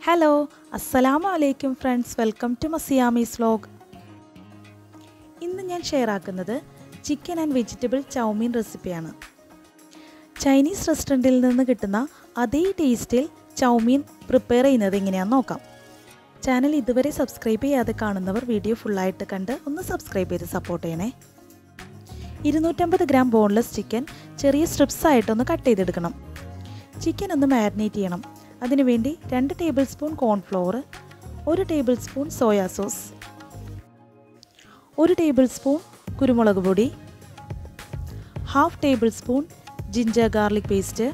hello അസ്സലാമു അലൈക്കും friends welcome to Masiyamees vlog ഇന്ന് ഞാൻ ഷെയർ ആക്കുന്നത് ചിക്കൻ ആൻഡ് വെജിറ്റബിൾ ചൗമീൻ റെസിപ്പിയാണ് ചൈനീസ് റെസ്റ്റോറൻറ്റിൽ നിന്ന് കിട്ടുന്ന അതേ ടേസ്റ്റിൽ ചൗമീൻ പ്രിപ്പയർ ചെയ്യുന്നത് എങ്ങനെയാണെന്ന് നോക്കാം ചാനൽ ഇതുവരെ സബ്സ്ക്രൈബ് ചെയ്യാതെ കാണുന്നവർ വീഡിയോ ഫുള്ളായിട്ട് കണ്ട് ഒന്ന് സബ്സ്ക്രൈബ് ചെയ്ത് സപ്പോർട്ട് ചെയ്യണേ ഇരുന്നൂറ്റമ്പത് ഗ്രാം ബോൺലെസ് ചിക്കൻ ചെറിയ സ്ട്രിപ്സ് ആയിട്ടൊന്ന് കട്ട് ചെയ്തെടുക്കണം ചിക്കൻ ഒന്ന് മാരിനേറ്റ് ചെയ്യണം അതിനുവേണ്ടി രണ്ട് ടേബിൾ സ്പൂൺ കോൺഫ്ലോർ ഒരു ടേബിൾ സ്പൂൺ സോയാ സോസ് ഒരു ടേബിൾ സ്പൂൺ കുരുമുളക് പൊടി half tablespoon ginger garlic paste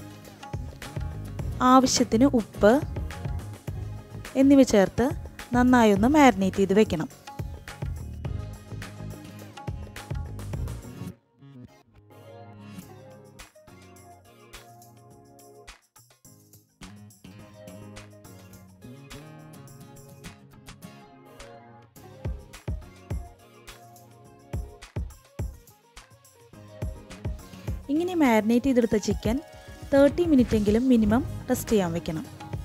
ആവശ്യത്തിന് ഉപ്പ് എന്നിവ ചേർത്ത് നന്നായി ഒന്ന് മാരിനേറ്റ് ചെയ്ത് വെക്കണം ഇങ്ങനെ മാരിനേറ്റ് ചെയ്തെടുത്ത ചിക്കൻ തേർട്ടി മിനിറ്റ് എങ്കിലും മിനിമം റെസ്റ്റ് ചെയ്യാൻ വെക്കണം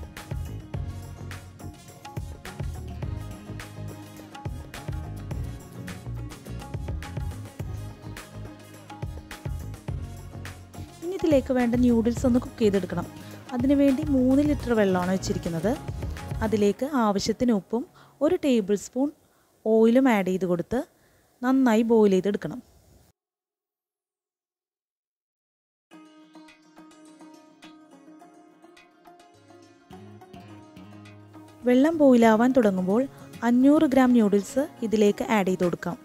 ഇനി ഇതിലേക്ക് വേണ്ട ന്യൂഡിൽസ് ഒന്ന് കുക്ക് ചെയ്തെടുക്കണം അതിനുവേണ്ടി മൂന്ന് ലിറ്റർ വെള്ളമാണ് വെച്ചിരിക്കുന്നത് അതിലേക്ക് ആവശ്യത്തിന് ഉപ്പും ഒരു ടേബിൾ സ്പൂൺ ഓയിലും ആഡ് ചെയ്ത് കൊടുത്ത് നന്നായി ബോയിൽ ചെയ്തെടുക്കണം വെള്ളം ബോയിലാവാൻ തുടങ്ങുമ്പോൾ അഞ്ഞൂറ് ഗ്രാം ന്യൂഡിൽസ് ഇതിലേക്ക് ആഡ് ചെയ്ത് കൊടുക്കാം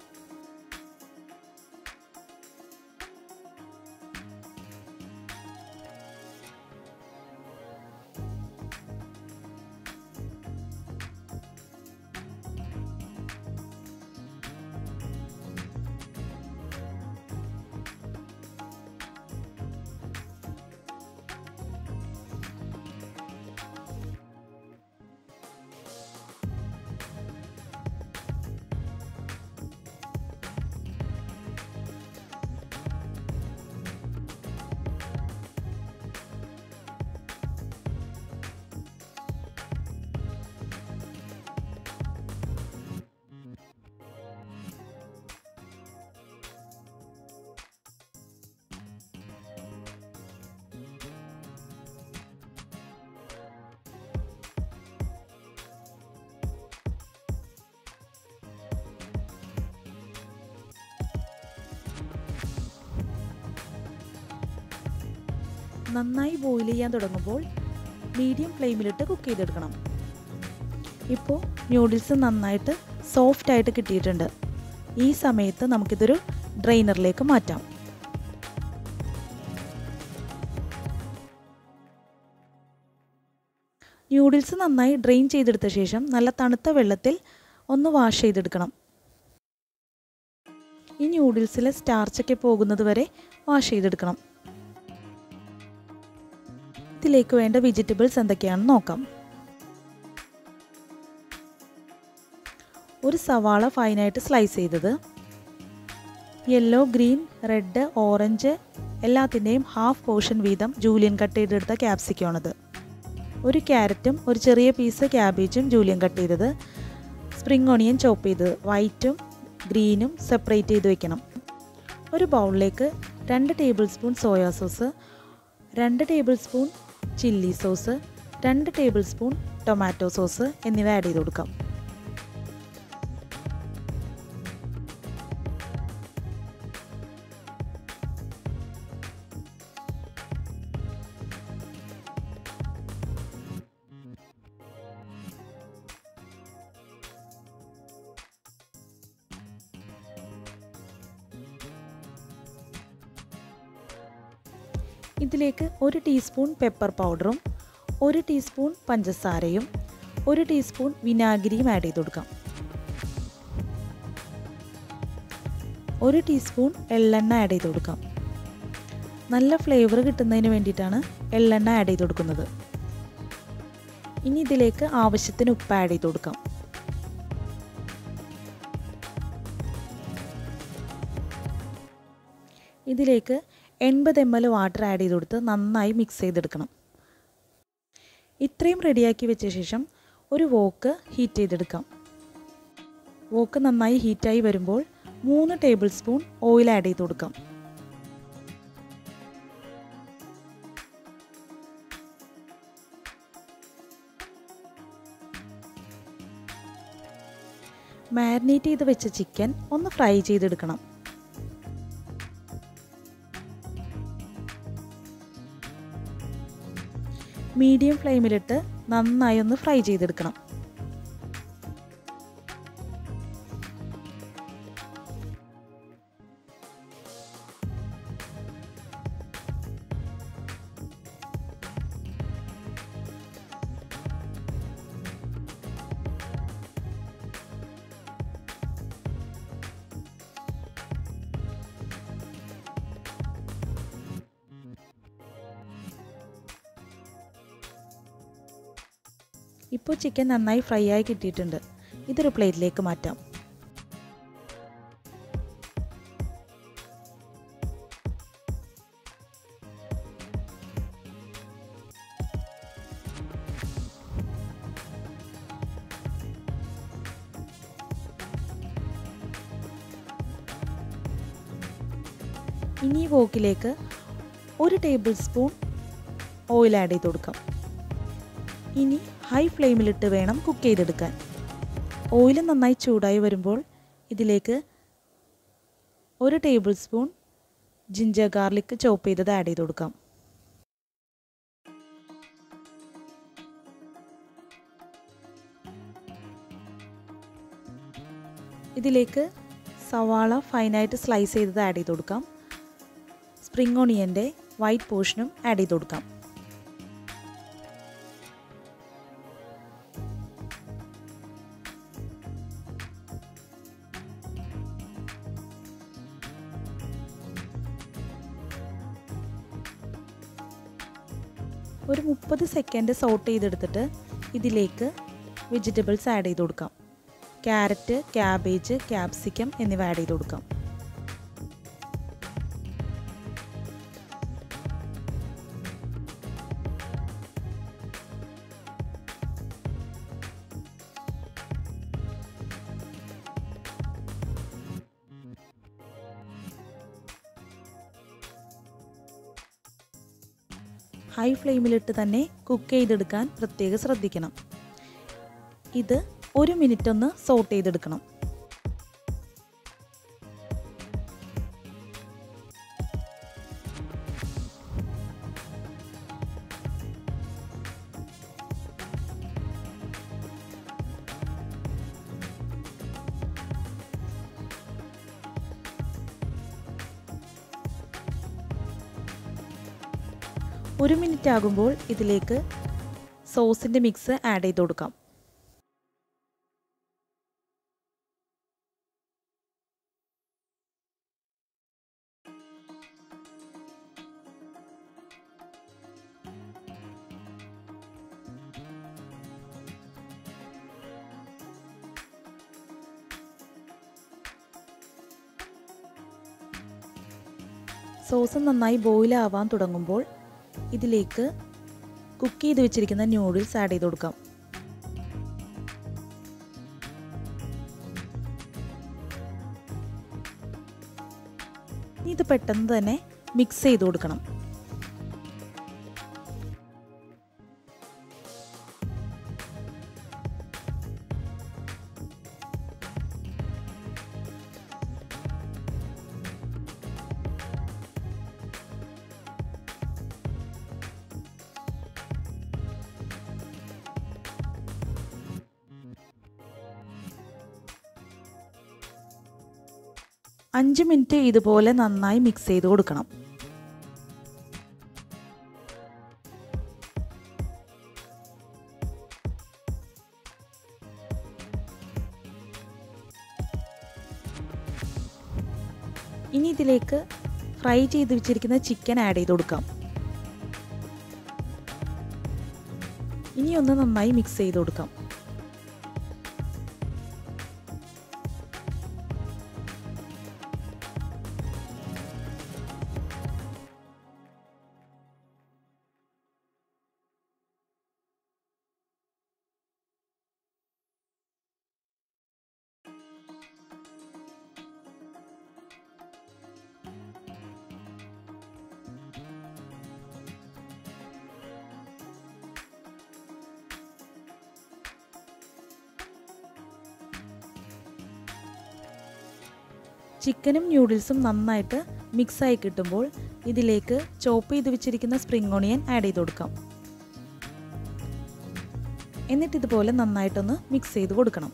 നന്നായി ബോയിൽ ചെയ്യാൻ തുടങ്ങുമ്പോൾ മീഡിയം ഫ്ലെയിമിലിട്ട് കുക്ക് ചെയ്തെടുക്കണം ഇപ്പോൾ ന്യൂഡിൽസ് നന്നായിട്ട് സോഫ്റ്റ് ആയിട്ട് കിട്ടിയിട്ടുണ്ട് ഈ സമയത്ത് നമുക്കിതൊരു ഡ്രെയിനറിലേക്ക് മാറ്റാം ന്യൂഡിൽസ് നന്നായി ഡ്രെയിൻ ചെയ്തെടുത്ത ശേഷം നല്ല തണുത്ത വെള്ളത്തിൽ ഒന്ന് വാഷ് ചെയ്തെടുക്കണം ഈ ന്യൂഡിൽസിലെ സ്റ്റാർച്ചൊക്കെ പോകുന്നത് വരെ വാഷ് ചെയ്തെടുക്കണം ഇതിലേക്ക് വേണ്ട വെജിറ്റബിൾസ് എന്തൊക്കെയാണെന്ന് നോക്കാം ഒരു സവാള ഫൈനായിട്ട് സ്ലൈസ് ചെയ്തത് യെല്ലോ ഗ്രീൻ റെഡ് ഓറഞ്ച് എല്ലാത്തിൻ്റെയും ഹാഫ് പോർഷൻ വീതം ജൂലിയൻ കട്ട് ചെയ്തെടുത്ത ക്യാപ്സിക്കമാണത് ഒരു ക്യാരറ്റും ഒരു ചെറിയ പീസ് ക്യാബേജും ജൂലിയൻ കട്ട് ചെയ്തത് സ്പ്രിംഗ് ഓണിയൻ ചോപ്പ് ചെയ്തത് വൈറ്റും ഗ്രീനും സെപ്പറേറ്റ് ചെയ്ത് വെക്കണം ഒരു ബൗളിലേക്ക് രണ്ട് ടേബിൾ സ്പൂൺ സോയാ സോസ് രണ്ട് ടേബിൾ സ്പൂൺ ചില്ലി സോസ് രണ്ട് ടേബിൾ സ്പൂൺ ടൊമാറ്റോ സോസ് എന്നിവ ആഡ് ചെയ്ത് കൊടുക്കാം ഇതിലേക്ക് ഒരു ടീസ്പൂൺ പെപ്പർ പൗഡറും ഒരു ടീസ്പൂൺ പഞ്ചസാരയും ഒരു ടീസ്പൂൺ വിനാഗിരിയും ആഡ് ചെയ്ത് കൊടുക്കാം ഒരു ടീസ്പൂൺ എള്ളെണ്ണ ആഡ് ചെയ്ത് കൊടുക്കാം നല്ല ഫ്ലേവർ കിട്ടുന്നതിന് വേണ്ടിയിട്ടാണ് എള്ളെണ്ണ ആഡ് ചെയ്ത് കൊടുക്കുന്നത് ഇനി ഇതിലേക്ക് ആവശ്യത്തിന് ഉപ്പ് ആഡ് ചെയ്ത് കൊടുക്കാം ഇതിലേക്ക് എൺപത് എം എൽ വാട്ടർ ആഡ് ചെയ്ത് കൊടുത്ത് നന്നായി മിക്സ് ചെയ്തെടുക്കണം ഇത്രയും റെഡിയാക്കി വെച്ച ശേഷം ഒരു വോക്ക് ഹീറ്റ് ചെയ്തെടുക്കാം വോക്ക് നന്നായി ഹീറ്റായി വരുമ്പോൾ മൂന്ന് ടേബിൾ സ്പൂൺ ഓയിൽ ആഡ് ചെയ്ത് കൊടുക്കാം മാരിനേറ്റ് ചെയ്ത് വെച്ച ചിക്കൻ ഒന്ന് ഫ്രൈ ചെയ്തെടുക്കണം മീഡിയം ഫ്ലെയിമിലിട്ട് നന്നായി ഒന്ന് ഫ്രൈ ചെയ്തെടുക്കണം ഇപ്പോൾ ചിക്കൻ നന്നായി ഫ്രൈ ആയി കിട്ടിയിട്ടുണ്ട് ഇതൊരു പ്ലേറ്റിലേക്ക് മാറ്റാം ഇനി ഈ വോക്കിലേക്ക് ഒരു ടേബിൾ സ്പൂൺ ഓയിൽ ആഡ് ചെയ്ത് കൊടുക്കാം ഇനി ഹൈ ഫ്ലെയിമിലിട്ട് വേണം കുക്ക് ചെയ്തെടുക്കാൻ ഓയിൽ നന്നായി ചൂടായി വരുമ്പോൾ ഇതിലേക്ക് ഒരു tablespoon ginger garlic chop ചെയ്തത് ആഡ് ചെയ്ത് കൊടുക്കാം ഇതിലേക്ക് സവാള ഫൈനായിട്ട് സ്ലൈസ് ചെയ്തത് ആഡ് ചെയ്ത് കൊടുക്കാം സ്പ്രിംഗ് ഓണിയൻ്റെ വൈറ്റ് പോർഷനും ആഡ് ചെയ്ത് കൊടുക്കാം ഒരു മുപ്പത് സെക്കൻഡ് സോട്ട് ചെയ്തെടുത്തിട്ട് ഇതിലേക്ക് വെജിറ്റബിൾസ് ആഡ് ചെയ്ത് കൊടുക്കാം ക്യാരറ്റ് ക്യാബേജ് ക്യാപ്സിക്കം എന്നിവ ആഡ് ചെയ്ത് കൊടുക്കാം ഹൈ ഫ്ലെയിമിലിട്ട് തന്നെ കുക്ക് ചെയ്തെടുക്കാൻ പ്രത്യേകം ശ്രദ്ധിക്കണം ഇത് ഒരു മിനിറ്റ് ഒന്ന് സോട്ട് ചെയ്തെടുക്കണം ഒരു മിനിറ്റ് ആകുമ്പോൾ ഇതിലേക്ക് സോസിൻ്റെ മിക്സ് ആഡ് ചെയ്ത് കൊടുക്കാം സോസ് നന്നായി ബോയിൽ ആവാൻ തുടങ്ങുമ്പോൾ ഇതിലേക്ക് കുക്ക് ചെയ്ത് വെച്ചിരിക്കുന്ന ന്യൂഡിൽസ് ആഡ് ചെയ്ത് കൊടുക്കാം ഇത് പെട്ടെന്ന് തന്നെ മിക്സ് ചെയ്ത് കൊടുക്കണം അഞ്ച് മിനിറ്റ് ഇതുപോലെ നന്നായി മിക്സ് ചെയ്ത് കൊടുക്കണം ഇനി ഇതിലേക്ക് ഫ്രൈ ചെയ്ത് വെച്ചിരിക്കുന്ന ചിക്കൻ ആഡ് ചെയ്ത് കൊടുക്കാം ഇനി ഒന്ന് നന്നായി മിക്സ് ചെയ്ത് കൊടുക്കാം ചിക്കനും ന്യൂഡിൽസും നന്നായിട്ട് മിക്സായി കിട്ടുമ്പോൾ ഇതിലേക്ക് ചോപ്പ് ചെയ്ത് വെച്ചിരിക്കുന്ന സ്പ്രിംഗ് ഓണിയൻ ആഡ് ചെയ്ത് കൊടുക്കാം എന്നിട്ട് ഇതുപോലെ നന്നായിട്ടൊന്ന് മിക്സ് ചെയ്ത് കൊടുക്കണം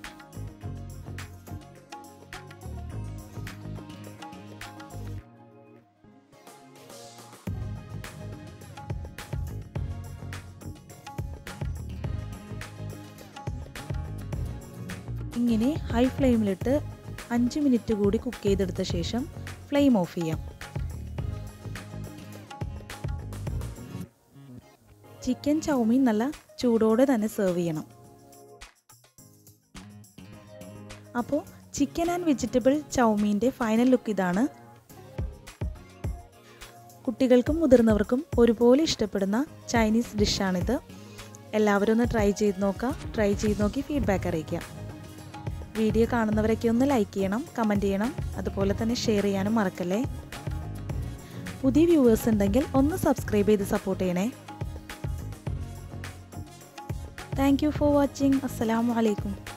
ഇങ്ങനെ ഹൈ ഫ്ലെയിമിലിട്ട് അഞ്ച് മിനിറ്റ് കൂടി കുക്ക് ചെയ്തെടുത്ത ശേഷം ഫ്ലെയിം ഓഫ് ചെയ്യാം ചിക്കൻ ചൗമീൻ നല്ല ചൂടോടെ തന്നെ സെർവ് ചെയ്യണം അപ്പോൾ ചിക്കൻ ആൻഡ് വെജിറ്റബിൾ ചൗമീൻ്റെ ഫൈനൽ ലുക്ക് ഇതാണ് കുട്ടികൾക്കും മുതിർന്നവർക്കും ഒരുപോലെ ഇഷ്ടപ്പെടുന്ന ചൈനീസ് ഡിഷാണിത് എല്ലാവരും ഒന്ന് ട്രൈ ചെയ്ത് നോക്കുക ട്രൈ ചെയ്ത് നോക്കി ഫീഡ്ബാക്ക് അറിയിക്കുക വീഡിയോ കാണുന്നവരൊക്കെ ഒന്ന് ലൈക്ക് ചെയ്യണം കമൻറ്റ് ചെയ്യണം അതുപോലെ തന്നെ ഷെയർ ചെയ്യാനും മറക്കല്ലേ പുതിയ വ്യൂവേഴ്സ് ഉണ്ടെങ്കിൽ ഒന്ന് സബ്സ്ക്രൈബ് ചെയ്ത് സപ്പോർട്ട് ചെയ്യണേ താങ്ക് യു ഫോർ വാച്ചിങ് അസ്സലാമു അലൈക്കും